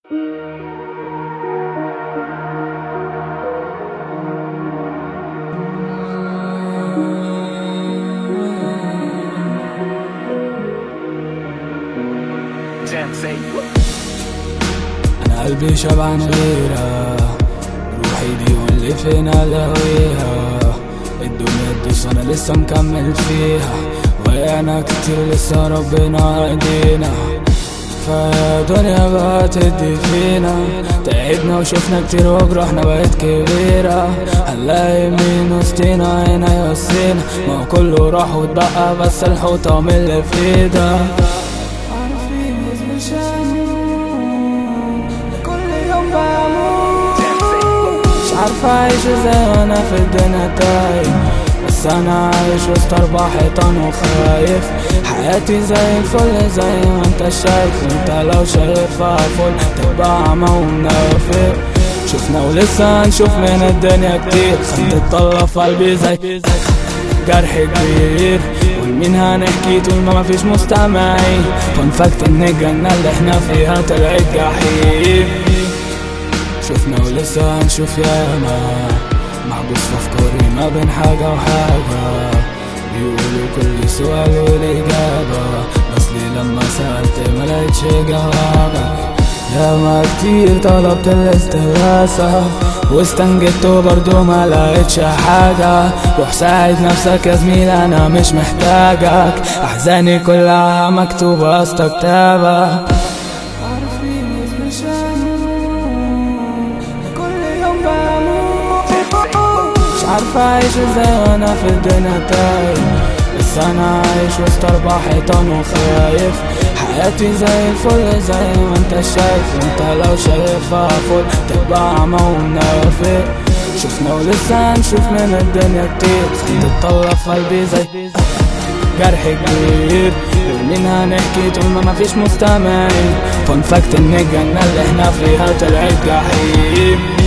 انا قلبي شبعان غيرها روحي دي واللي فينا لهويها الدنيا تدوس انا لسه مكمل فيها ضيعنا كتير لسه ربنا ايدينا فيا دنيا بقى تدي فينا تعبنا وشفنا كتير وجروحنا بقت كبيرة هنلاقي مين وسطينا هنا يوصينا ما هو كله راح واتبقى بس الحوطة من اللي في ايدها عارفين مش كل يوم بموت مش عارف اعيش ازاي وانا في الدنيا تايه بس انا عايش وسط اربع حيطان وخايف حياتي زي الفل زي ما انت شايف وانت لو شايفها فل تبقى عمى ومنافق شفنا ولسه هنشوف من الدنيا كتير خدت الطلة في قلبي زي جرح كبير والمين هنحكي طول ما مفيش مستمعين فنفكت ان الجنة اللي احنا فيها طلعت جحيم شفنا ولسه هنشوف ياما محبوس في افكاري ما بين حاجة وحاجة بيقولوا كل سؤال والإجابة بس ليه لما سألت ملقتش جوابة ياما كتير طلبت الاستغاثة واستنجدت وبرضه ما لقيتش حاجة روح ساعد نفسك يا زميل انا مش محتاجك احزاني كلها مكتوبة اسطى كتابة عارفين مش كل يوم بموت مش عارف اعيش ازاي وانا في الدنيا تايه بس انا عايش وسط اربع حيطان وخايف حياتي زي الفل زي ما انت شايف وانت لو شايفها فل تبقى عمى ومنافق شفنا ولسه هنشوف من الدنيا كتير خدت الطلة في قلبي زي جرح كبير مين هنحكي طول ما مفيش مستمعين فنفكت ان الجنة اللي احنا فيها طلعت جحيم